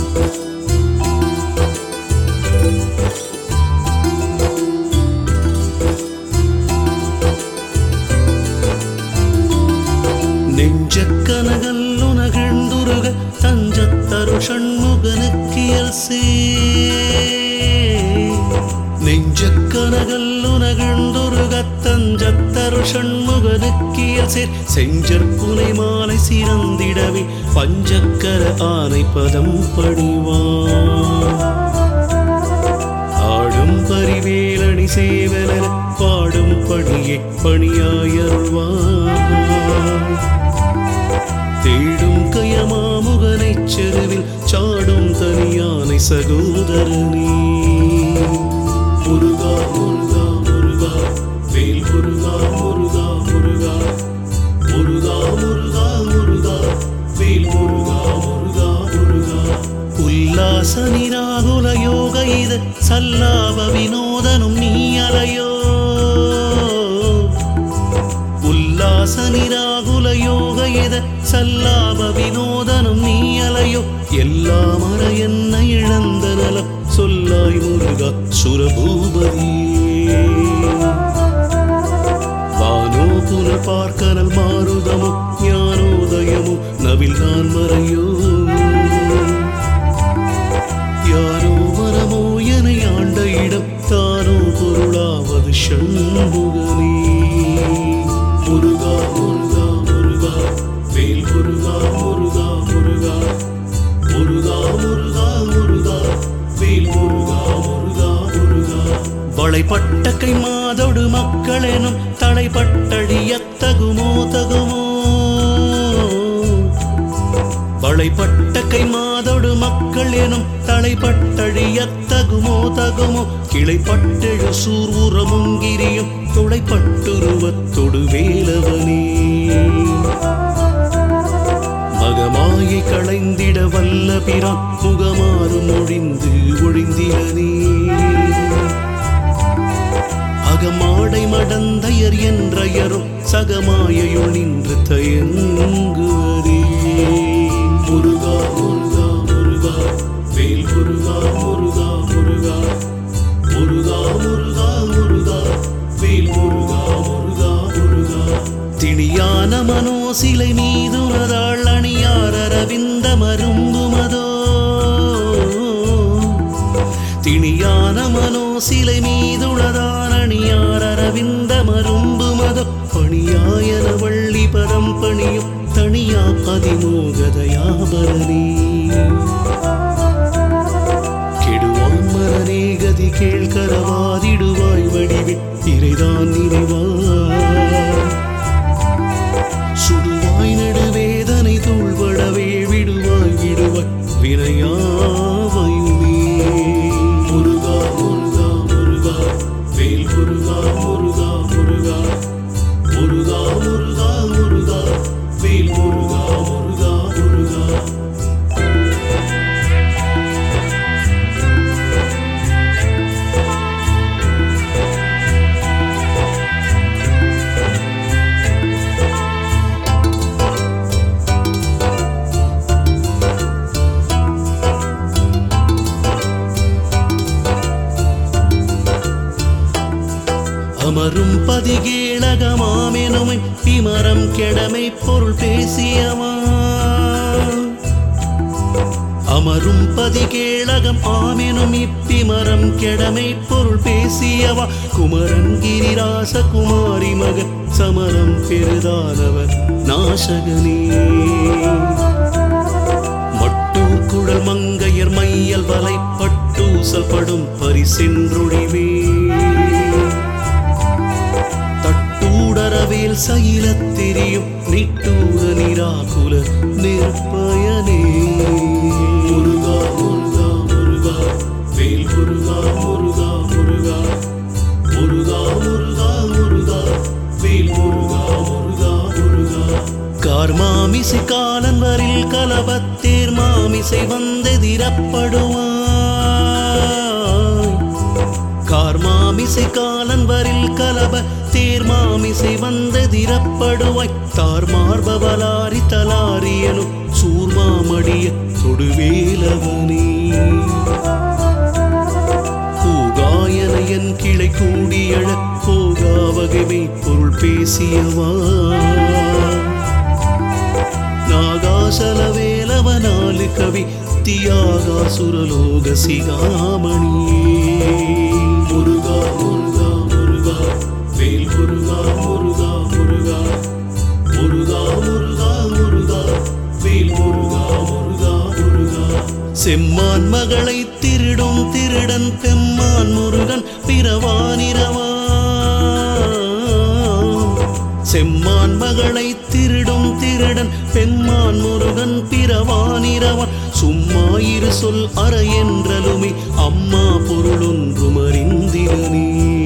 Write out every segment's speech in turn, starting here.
நெஞ்சக்கனகல்லுனகிழ்ந்துருக தஞ்சத்தரு ஷண்முகனுக்கியல் சே நெஞ்சக்கனகல்லுனகிழ்ந்துருக தஞ்சத்தரு ஷண்முகனுக்கியல் சேர் செஞ்சற்புனை மாலை சிறந்திடவே பஞ்சக்கர ஆனை பதம் பணிவான் ஆடும் பரிவேலணி சேவலர பாடும் பணியை பணியாயருள்வாய் தேடும் கயமாமுகனைச் செருவில் சாடும் தனியானை சகோதரனே முருகா முருகா முருகா வேல் முருகா முருகா முருகா முருகா முருகா முருகா வேல் முருகா முருகா முருகா உல்லாச நிராகுல யோக இது சல்லாப வினோதனும் நீ அலையோ உல்லாச நிராகுல யோக எத சல்லாப வினோதனும் நீ அலையோ எல்லாம் அற என்ன இழந்த நலம் சொல்லாய் முருகா சுரபூபதியே வானோ புனல் பார்க்கனல் மாருதமோ ஞானோதயமோ நவில் நான் மறையோ யாரோ மரமோ என ஆண்ட இடம் தானோ பொருளாவது ஷண்முகனே முருகா முருகா முருகா வேல் முருகா முருகா முருகா முருகா முருகா முருகா வேல் முருகா முருகா முருகா வளைப்பட்ட கை மாதொடு மக்களெனும் தடைப்பட்டடியத்தகுமோ தகுமோ வளைப்பட்ட கை மாதொடு மக்கள் எனும் தலைப்பட்டழியத்தகுமோ தகுமோ கிளைப்பட்டெழு சூர்வுரமும் கிரியும் துளைப்பட்டுருவத்தொடு வேலவனே மகமாயை களைந்திட வல்ல பிறான் முகமாறு மொழிந்து ஒழிந்திலனே அகமாடை மடந்தையர் என்றயரும் சகமாயையுள் நின்று தயங்குவரே முருகா முருகா முருகா வேல் முருகா முருகா முருகா முருகா முருகா முருகா வேல் முருகா முருகா முருகா திணியான மனோசிலை மீதுனதாள் அணியார் அரவிந்த மருங்குமதோ திணியான மனோ சிலை மீதுளதான் அணியார் அரவிந்த மரும்பு மத பணியாயன வள்ளி பதம் பணியும் தனியா அதிமோகதயாபரணி கெடுவான் மரனே கதி கேள்கரவாதிடுவாய் வடிவில் இறைதான் நினைவாய் சுடுவாய் நடுவேதனை தூள்படவே விடுவாய் விடுவாய் வினையாவையுமே முருகா முருகா முருகா வேல் முருகா முருகா முருகா முருகா முருகா முருகா வேல் முருகா முருகா முருகா அமரும் பதிகேளகமாமெனும் விமரம் கெடமை பொருள் பேசியவா அமரும் பதிகேளகம் ஆமெனும் இப்பிமரம் கெடமை பொருள் பேசியவா குமரன் கிரிராச குமாரி மகன் சமரம் பெருதானவர் நாசகனே மட்டூர் குழல் மங்கையர் மையல் வலைப்பட்டூசல் படும் பரிசென்றொழிவே தட்டூடரவேல் சயிலத் தெரியும் நிட்டூர நிராகுல நிற்பயனே முருகா முருகா முருகா வேல் முருகா முருகா முருகா முருகா முருகா முருகா வேல் முருகா முருகா முருகா கார்மாமிசை காலன் வரில் கலபத்தேர் மாமிசை வந்தெதிரப்படுவாய் கார்மாமிசை காலன் வரில் கலப தேர்மா எல்லாம் இசை வந்ததிரப்படுவாய் தார் மார்பவலாரி தலாரியனும் சூர்மாமடிய தொடுவேலவனே பூகாயன என் கிளை கூடியழ போகா வகைமை பொருள் பேசியவா நாகாசல வேலவனாலு கவி தியாகாசுரலோக சிகாமணியே முருகா முருகா முருகா வேல் முருகா முருகா முருகா முருகா முருகா முருகா வேல் முருகா முருகா முருகா செம்மான் மகளை திருடும் திருடன் பெம்மான் முருகன் பிறவானிரவா செம்மான் மகளை திருடும் திருடன் பெம்மான் முருகன் பிறவானிரவன் சும்மா இரு சொல் அற என்றலுமே அம்மா பொருளொன்றும் அறிந்திலனே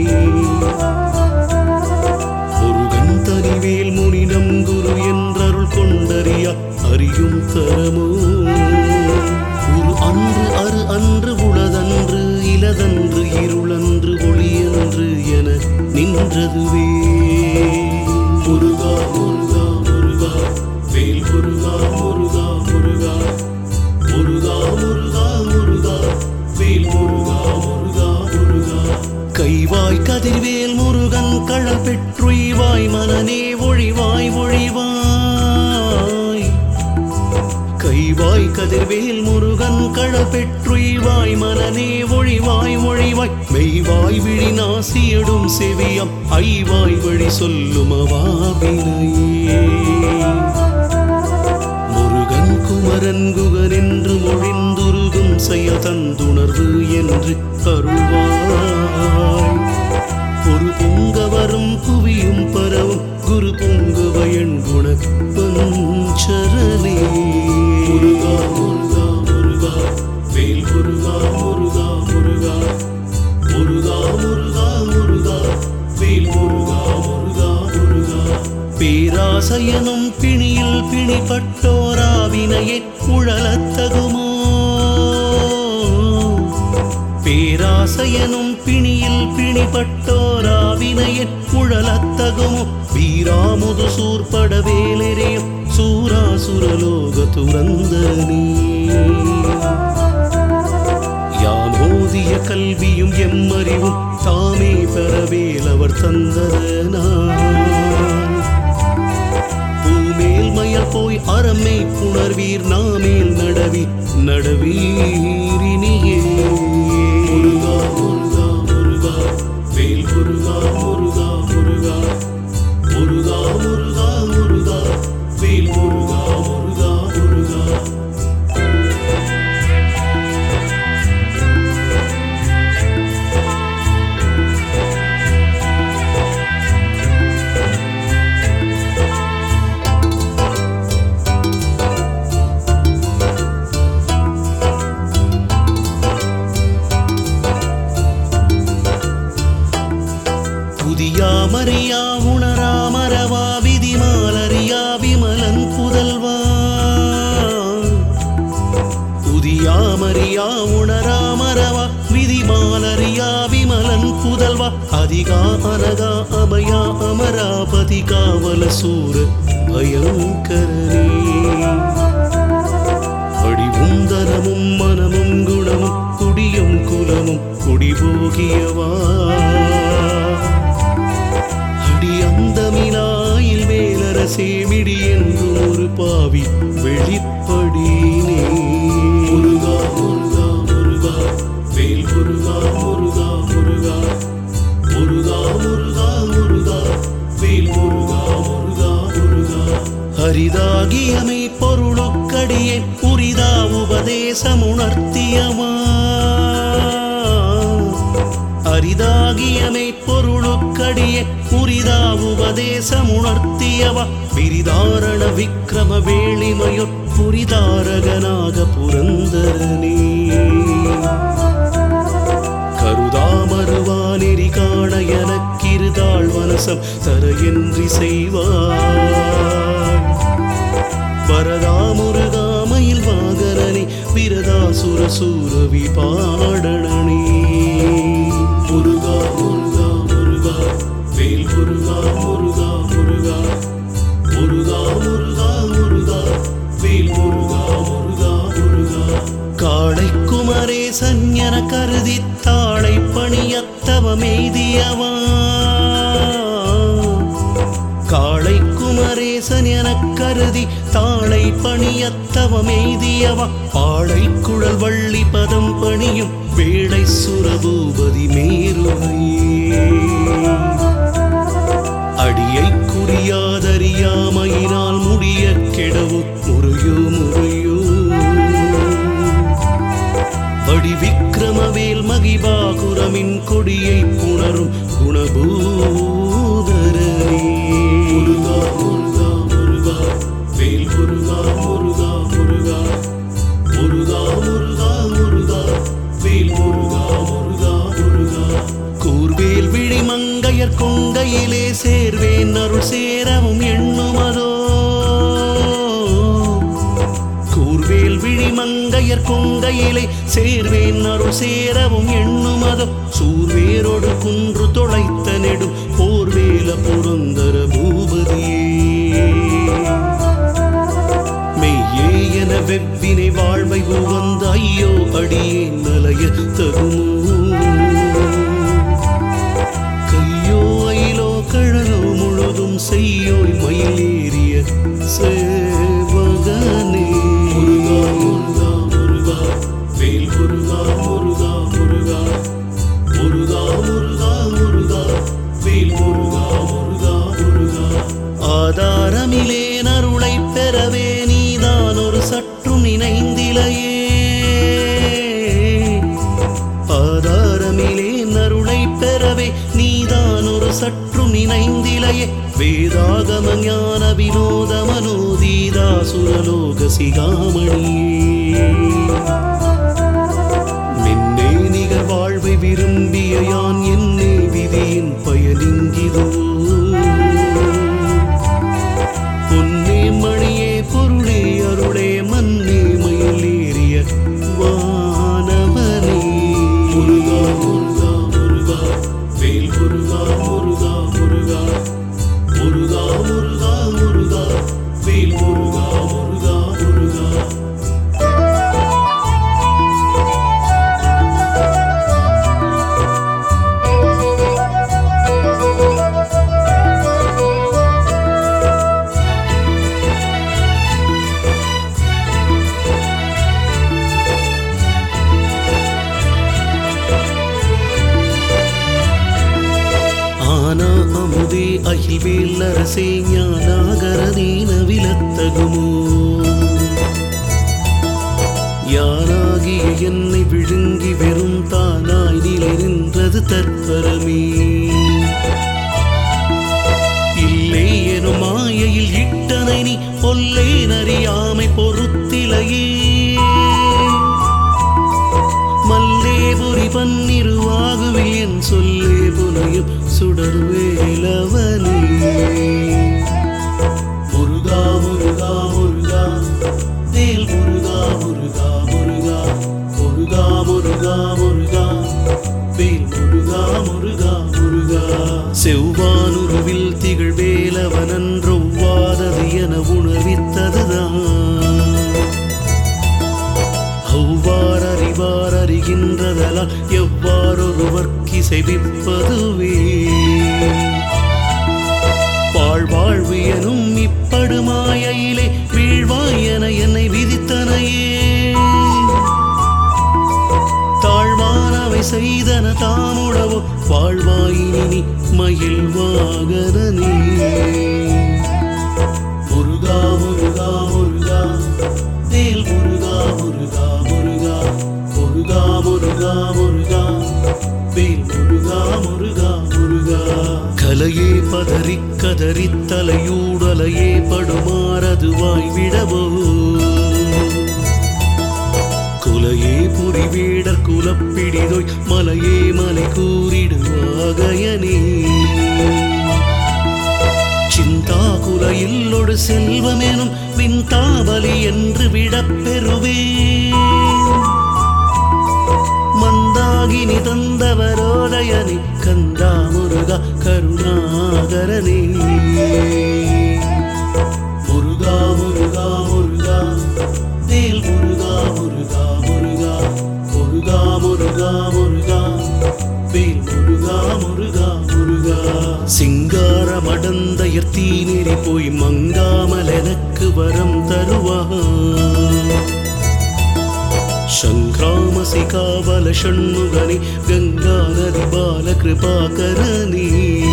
முருகன் தனிவேல் முனிடம் குரு என்றருள் கொண்டறியா அறியும் தரமோ ஒரு அன்று அரு அன்று உளதன்று இலதன்று இருளன்று ஒளியன்று என நின்றதுவே முருகா முருகா முருகா வேல் முருகா முருகா முருகா முருகா முருகா முருகா வேல் முருகா முருகா முருகா கைவாய் கதிர்வேல் முருகன் கழல் பெற்றுய்வாய் மனநே ஒழிவாய் ஒழிவாய் கைவாய் கதிர்வேல் முருகன் கழல் பெற்றுய்வாய் மனநே ஒழிவாய் ஒழிவாய் மெய்வாய் விழி நாசியடும் செவியம் ஐவாய் வழி சொல்லும் அவாவினையே முருகன் குமரன் குகன் என்று மொழிந்துருகும் செயல் தந்துணர்வு என்று அருள்வாய் ஒரு பொங்க வரும் புவியும் பரவும் குரு பொங்குவயன் குண பஞ்சரனே முருகா முருகா முருகா வேல் முருகா முருகா முருகா முருகா முருகா முருகா வேல் முருகா முருகா முருகா பேராசையனும் பிணியில் பிணிப்பட்டோராவினையை உழலத்தகுமோ பேராசையனும் பிணியில் பிணிப்பட்டோராவினையன் உழலத்தகுமோ வீராமுது சூர்பட வேலெறியும் சூராசுரலோக துறந்தனே யாமோதிய கல்வியும் எம்மறிவும் தாமே பெறவேலவர் தந்ததனால் பூமேல் மயல் போய் அறமே புணர்வீர் நாமேல் நடவி நடவீரினியே முருகா முருகா முருகா வேல் முருகா முருகா முருகா முருகா முருகா முருகா வேல் முருகா முருகா முருகா புதியாமறியா உணராமரவா விதிமாலறியா விமலன் புதல்வா புதியாமறியா உணராமரவா விதிமாலறியா விமலன் புதல்வா அதிகா அனகா அபயா அமராபதி காவல சூர பயங்கரனே அடிவுந்தரமும் மனமும் குணமும் குடியும் குலமும் குடிபோகியவா அடி அந்தமிலாயில் வேலரசே மிடி என்றும் ஒரு பாவி வெளிப்படினே முருகா முருகா முருகா வேல் முருகா முருகா முருகா முருகா முருகா முருகா வேல் முருகா முருகா முருகா அரிதாகியமை பொருளுக்கடியே புரிதா உபதேசமுணர்த்தியமா அரிதாகியமை பொருளுக்கடியே புரிதா உபதேசமுணர்த்தியவா விரிதாரண விக்ரம வேளிமையொ புரிதாரகனாக புரந்தரனே கருதாமருவானெறி காண எனக்கிருதாள் மனசம் தர என்றி செய்வாய் வரதா முருகாமையில் வாகனனே விரதாசுர சூரவி பாடணனே முருகா முருகா முருகா வேல் முருகா முருகா காளை குமரேசன் என கருதி தாளை பணியத்தவமெய்தியவா காளை குமரேசன் என கருதி தாளை பணியத்தவமெய்தியவா பாளை குழல் வள்ளி பதம் பணியும் வேளை சுரபூபதி மேருமையே அடியை குறியாதறியாமையினால் முடிய கெடவு முறையோ முறையோ வடி விக்ரமவேல் மகிபாகுரமின் கொடியை புணரும் குணபூதரனே முருகா முருகா முருகா வேல் முருகா முருகா முருகா முருகா முருகா முருகா வேல் முருகா முருகா முருகா கூர்வேல் விழி மங்கையர் கொங்கையிலே சேர்வேன் அருள் சேரவும் எண்ணுமதோ கூர்வேல் விழி மங்கையர் கொங்கையிலே சேர்வேன் அருள் சேரவும் எண்ணுமதோ சூர்வேரோடு குன்று தொலைத்த நெடும் போர்வேல புரந்தர பூபதியே மெய்யே என வெவ்வினை வாழ்வை உவந்த ஐயோ அடியே நலைய தகுமோ கையோ அயிலோ கழலோ முழுதும் செய்யோய் மயிலேறிய சேவகனே முருகா முருகா முருகா வேல் முருகா முருகா முருகா முருகா முருகா முருகா வேல் முருகா முருகா முருகா ஆதாரமிலே அருளை பெறவே நீதான் ஒரு சற்றும் நினைந்திலையே ஆதாரமிலே அருளை பெறவே நீதான் ஒரு சற்றும் நினைந்திலையே வேதாகம ஞான வினோத மனோதீதா சுரலோக சிகாமணியே நின்னே நிகர் வாழ்வை விரும்பிய யான் என்னே விதியின் பயனிங்கிதோ பொன்னே மணியே பொருளே அருளே மன்னே மயிலேறிய வானவனே முருகா முருகா முருகா வேல் முருகா முருகா முருகா முருகா முருகா முருகா வேல் முருகா முருகா முருகா ஆனா அமுதே அகில்வேல் அரசே ஞானாகரதீன விலத்தகுமோ யாராகிய என்னை விழுங்கி வெறும் தானாய் நிலை நின்றது தற்பரமே இல்லை எனும் மாயையில் இட்டனை நீ ஒல்லை நறியாமை பொறுத்திலையே மல்லேபுரி பன்னிருவாகுவில் என் சொல்லே புனையும் சுடர்வேலவனே முருகா முருகா முருகா வேல் முருகா முருகா முருகா முருகா முருகா முருகா வேல் முருகா முருகா முருகா செவ்வானுருவில் திகழ் வேலவனன்றொவ்வாதது என உணர்வித்ததுதான் அவ்வாறு அறிவார் அறிகின்றதலால் எவ்வாறொருவர்க்கு செய்விப்பதுவே வாழ்வாழ்வு எனும் இப்படுமாயிலே வீழ்வாய் என என்னை விதித்தனையே தாழ்வானவை செய்தன தாமுடவோ வாழ்வாயினி மகிழ்வாகரனே முருகா முருகா முருகா வேல் முருகா முருகா முருகா முருகா முருகா முருகா வேல் முருகா முருகா முருகா கலையே பதறி கதறி தலையூடலையே படுமாறதுவாய் விடவோ குலையே புரி வீடர் குலப்பிடிதோய் மலையே மலை கூறிடுவாகயனே சிந்தா குலையில்லொடு செல்வமெனும் விந்தாவலி என்று விடப்பெறுவேன் மந்தாகினி தந்தவரோதயனி கந்தா முருகா கருணாகரனே முருகா முருகா முருகா வேல் முருகா முருகா முருகா மனிதர் தீநெறி போய் மங்காமல் எனக்கு வரம் தருவார் சங்கிராமசிகாபல ஷண்முகனே கங்கா நதி பால கிருபாகரனே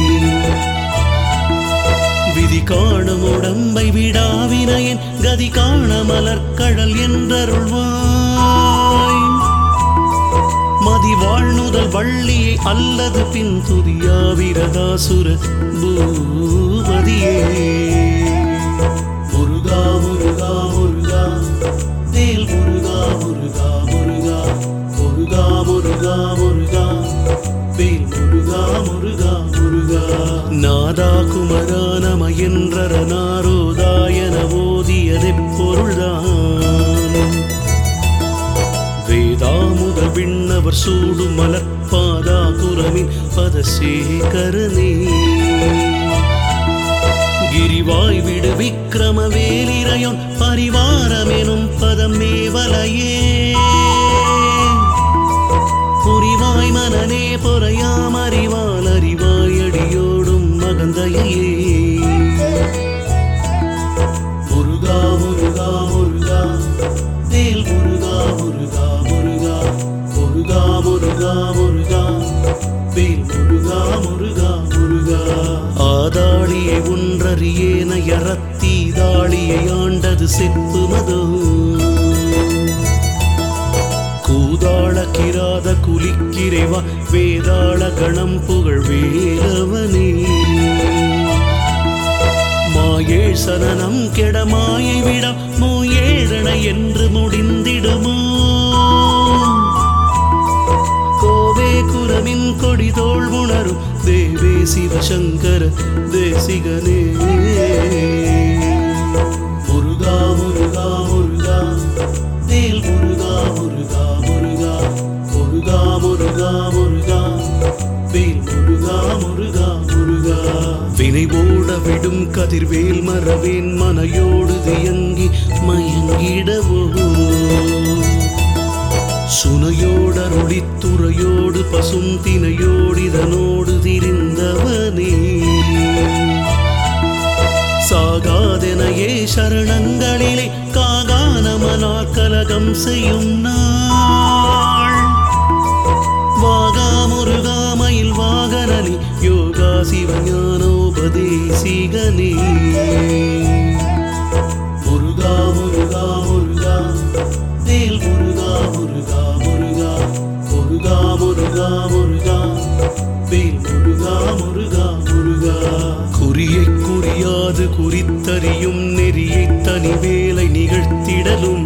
விதி காணும் உடம்பை விடாவினையன் கதி காண மலர்கடல் என்றருள்வாய் மதி வாழ்நுதல் வள்ளியை அல்லது பின் துதியாவிரதாசுர பூபதியே முருகா முருகா முருகா வேல் முருகா முருகா முருகா முருகா முருகா முருகா வேல் முருகா முருகா முருகா நாதா குமரா நம என்றர நாரோதாயன ஓதியதெப் பொருள்தான் வேதாமுதல் விண்ணவர் சூடும் மலர்பாதா குரமின் பதசேகரனே கிரிவாய் விடு விக்ரம வேலிரையோன் பரிவாரமெனும் பதம் மேவலையே புரிவாய் மனநே பொறையாம் அறிவால் அறிவாய் அடியோடும் மகந்தையே முருகா முருகா முருகா வேல் முருகா முருகா முருகா முருகா முருகா முருகா வேல் முருகா முருகா முருகா ஆதாளியை ஒன்றறியேன யரத்தி தாளியை ஆண்டது செப்பு மதோ கூதாள கிராத குலிக்கிரைவா வேதாள கணம் புகழ் வேலவனே மாயேழ் சனனம் கெட மாயை விட மூயேழன என்று முடிந்திடுமோ கோவே குரமின் கொடிதோள் உணரும் தேவே சிவசங்கர தேசிகனே முருகா முருகா முருகா வேல் முருகா முருகா முருகா முருகா முருகா முருகா வேல் முருகா முருகா முருகா வினை ஓட விடும் கதிர்வேல் மரவேன் மனையோடு தியங்கி மயங்கிடவோ சுனையோடருளித்துறையோடு பசும் தினையோடிதனோடு திரிந்தவனே சாகாதெனையே சரணங்களிலே காகானமனார் கலகம் செய்யும் நாள் வாகா முருகாமயில் வாகனனி யோகா சிவஞானோபதேசிகனே முருகா முருகா முருகா வேல் முருகா முருகா முருகா முருகா முருகா முருகா வேல் முருகா முருகா முருகா குறியை குறியாது குறித்தறியும் நெறியை தனி வேலை நிகழ்த்திடலும்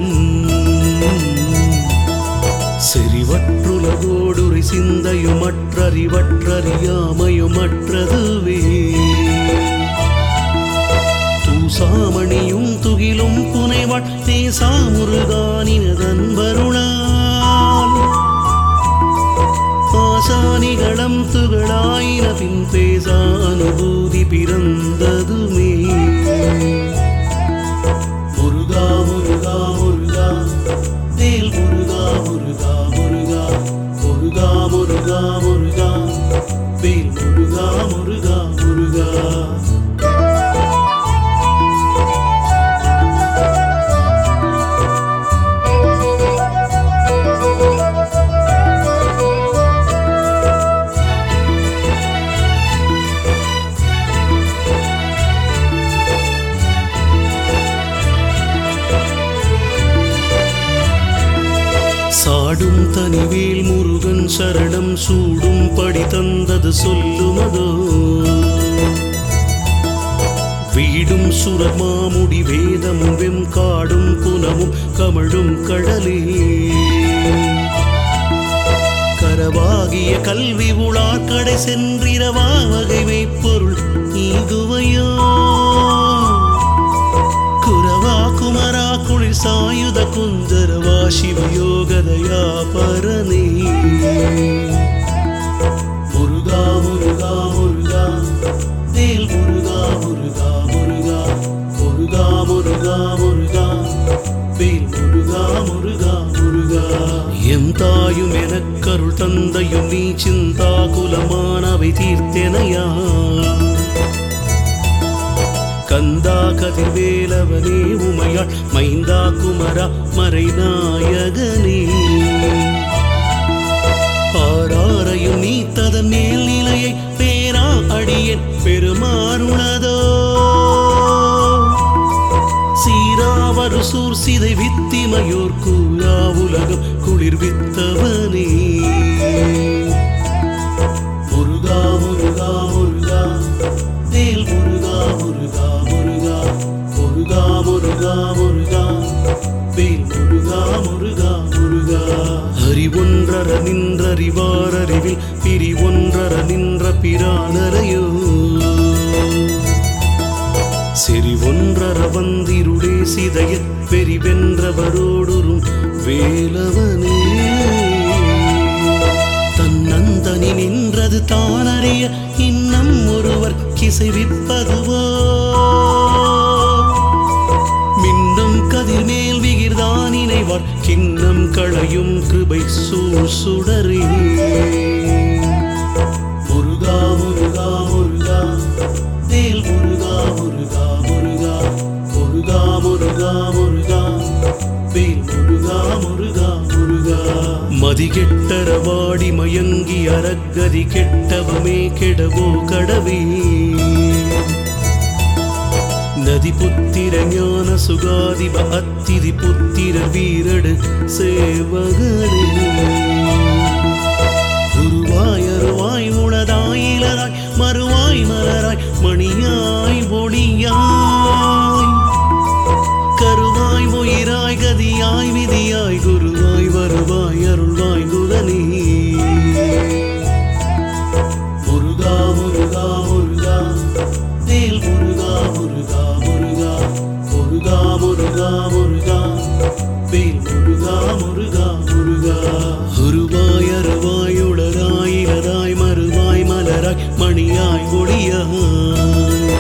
செறிவற்றுலகோடுரை சிந்தையுமற்றறிவற்றறியாமையுமற்றதுவே தூசாமணியும் துகிலும் புனைவாள் தேசாமுருகானினதன்பருளால் ஆசானிகளம் துகளாயின பின் பேசா அனுபூதி பிறந்ததுமே முருகா முருகா முருகா வேல் முருகா முருகா முருகா முருகா முருகா முருகா வேல் முருகா முருகா முருகா சாடும் தனிவேல் முருகன் சரணம் சூடும் படி தந்தது சொல்லுமதோ வீடும் சுரமாமுடி வேதமும் வெம் காடும் புனமும் கமழும் கடலே கரவாகிய கல்வி உளார் கடை சென்றிரவா வகை மெய்ப்பொருள் ஈகுவையோ குரவா குமரா குளிர் சாயுத குந்தரவா சிவயோகதயா பரனே முருகா முருகா முருகா வேல் முருகா முருகா முருகா முருகா முருகா முருகா வேல் முருகா முருகா முருகா என் தாயும் எனக்கருள் தந்தையும் நீ சிந்தா குலமானவை தீர்த்தெனையா கந்தா கதிர்வேலவனே உமையாள் மைந்தா குமரா மறைநாயகனே ஆராரையும் நீ ததன் மேல் நிலையை பேரா அடியேன் பெருமாறுளதோ சீராவரு சூர் சிதை வித்திமையோர் கூலா உலகம் குளிர்வித்தவனே முருகா முருகா முருகா வேல் முருகா முருகா முருகா முருகா முருகா முருகா வேல் முருகா முருகா முருகா அறிவொன்றர நின்றறிவார் அறிவில் பிரிவொன்றர நின்ற பிரானரையோ செறிவொன்றர வந்திருளே சிதைய வெறிவென்றவரோடுறும் வேலவனே தன்னந்தனி நின்றது தானறிய இன்னம் ஒருவர் கிசைவிப்பதுவோ மின்னும் கதிர் மேல் விகிர்தான் இணைவார் கிண்ணம் களையும் கிருபை சூழ் சுடரே முருகா முருகா முருகா வேல் முருகா முருகா முருகா முருகா முருகா முருகா வேல் முருகா முருகா முருகா மதிகெட்டர வாடி மயங்கி அரக்கதி கெட்டவமே கெடவோ கடவே நதி புத்திர ஞான சுகாதிப அத்திதி புத்திர வீரடு சேவகனே குருவாய் அருவாய் உளதாய் இலராய் மறுவாய் மலராய் மணியாய் ஒளியாய் கருவாய் உயிராய் கதியாய் விதியாய் குருவாய் வருவாய் அருள்வாய் குகனே முருகா முருகா முருகா வேல் முருகா முருகா முருகா முருகா முருகா முருகா வேல் முருகா முருகா முருகா உருவாய் அருவாய் உளராய் இலராய் மறுவாய் மலராய் மணியாய் ஒளியாய்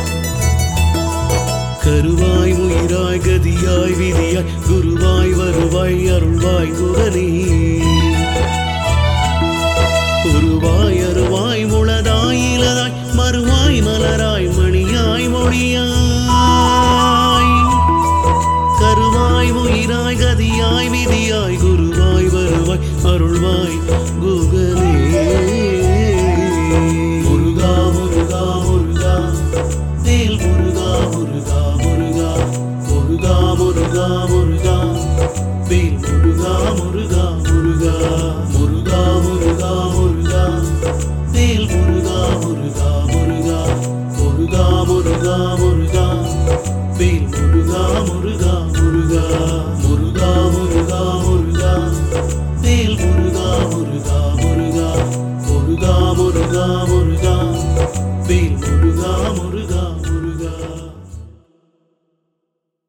கருவாய் உயிராய் கதியாய் விதியாய் குருவாய் வருவாய் அருள்வாய் குகனே உருவாய் அருவாய் முளதாய் இலதாய் மறுவாய் மலராய் மணியாய் மொழியாய் கருவாய் உயிராய் கதியாய் விதியாய் குருவாய் வருவாய் அருள்வாய் குக